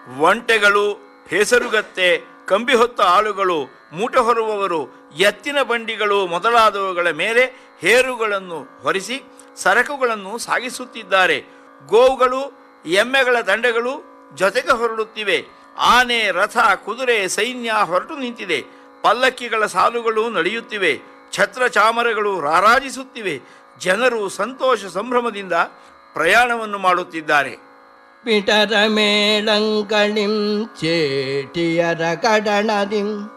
ಒಂಟೆಗಳು ಹೆಸರುಗತ್ತೆ ಕಂಬಿ ಹೊತ್ತ ಆಳುಗಳು ಮೂಟ ಹೊರುವವರು ಎತ್ತಿನ ಬಂಡಿಗಳು ಮೊದಲಾದವುಗಳ ಮೇಲೆ ಹೇರುಗಳನ್ನು ಹೊರಿಸಿ ಸರಕುಗಳನ್ನು ಸಾಗಿಸುತ್ತಿದ್ದಾರೆ ಗೋವುಗಳು ಎಮ್ಮೆಗಳ ದಂಡೆಗಳು ಜೊತೆಗೆ ಹೊರಡುತ್ತಿವೆ ಆನೆ ರಥ ಕುದುರೆ ಸೈನ್ಯ ಹೊರಟು ನಿಂತಿದೆ ಪಲ್ಲಕ್ಕಿಗಳ ಸಾಲುಗಳು ನಡೆಯುತ್ತಿವೆ ಛತ್ರ ಚಾಮರಗಳು ರಾರಾಜಿಸುತ್ತಿವೆ ಜನರು ಸಂತೋಷ ಸಂಭ್ರಮದಿಂದ ಪ್ರಯಾಣವನ್ನು ಮಾಡುತ್ತಿದ್ದಾರೆ പിടരമേളങ്കളിം ചേട്ടിയര കടണതിം